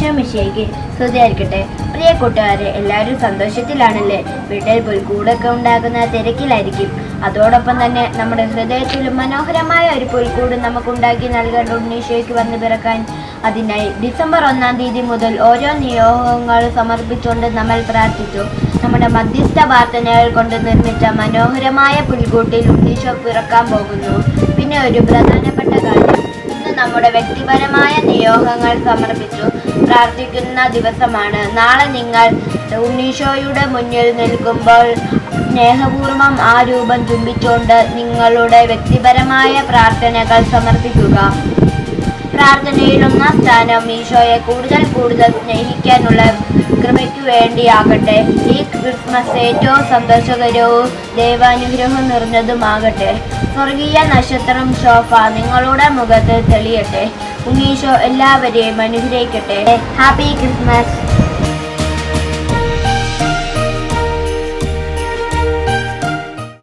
ഈശോമിശിയേക്ക് സ്തുതിയായിരിക്കട്ടെ പ്രിയ കൂട്ടുകാരെ എല്ലാവരും സന്തോഷത്തിലാണല്ലേ വീട്ടിൽ പുൽക്കൂടൊക്കെ ഉണ്ടാക്കുന്ന തിരക്കിലായിരിക്കും അതോടൊപ്പം തന്നെ നമ്മുടെ ഹൃദയത്തിലും മനോഹരമായ ഒരു പുൽക്കൂട് നമുക്കുണ്ടാക്കി നൽകേണ്ട ഉണ്ണീശോയ്ക്ക് വന്ന് പിറക്കാൻ അതിനായി ഡിസംബർ ഒന്നാം തീയതി മുതൽ ഓരോ നിയോഗങ്ങൾ സമർപ്പിച്ചുകൊണ്ട് നമ്മൾ പ്രാർത്ഥിച്ചു നമ്മുടെ മധ്യസ്ഥ പ്രാർത്ഥനകൾ കൊണ്ട് നിർമ്മിച്ച മനോഹരമായ പുൽക്കൂട്ടിൽ ഉണ്ണീശോ പിറക്കാൻ പോകുന്നു പിന്നെ ഒരു പ്രധാനപ്പെട്ട കാര്യം ഇന്ന് നമ്മുടെ വ്യക്തിപരമായ നിയോഗങ്ങൾ സമർപ്പിച്ചു പ്രാർത്ഥിക്കുന്ന ദിവസമാണ് നാളെ നിങ്ങൾ ഉണ്ണീശോയുടെ മുന്നിൽ നിൽക്കുമ്പോൾ സ്നേഹപൂർവം ആ രൂപം ചുംബിച്ചുകൊണ്ട് നിങ്ങളുടെ വ്യക്തിപരമായ പ്രാർത്ഥനകൾ സമർപ്പിക്കുക പ്രാർത്ഥനയിൽ ഒന്നാം സ്ഥാനം ഈശോയെ കൂടുതൽ കൂടുതൽ സ്നേഹിക്കാനുള്ള കൃപയ്ക്കു വേണ്ടിയാകട്ടെ ഈ ക്രിസ്മസ് ഏറ്റവും സന്തോഷകരവും ദൈവാനുഗ്രഹം നിറഞ്ഞതുമാകട്ടെ സ്വർഗീയ നക്ഷത്രം ശോഭ നിങ്ങളുടെ മുഖത്ത് തെളിയട്ടെ ഉണ്ണീശോ എല്ലാവരെയും അനുഗ്രഹിക്കട്ടെ ഹാപ്പി ക്രിസ്മസ്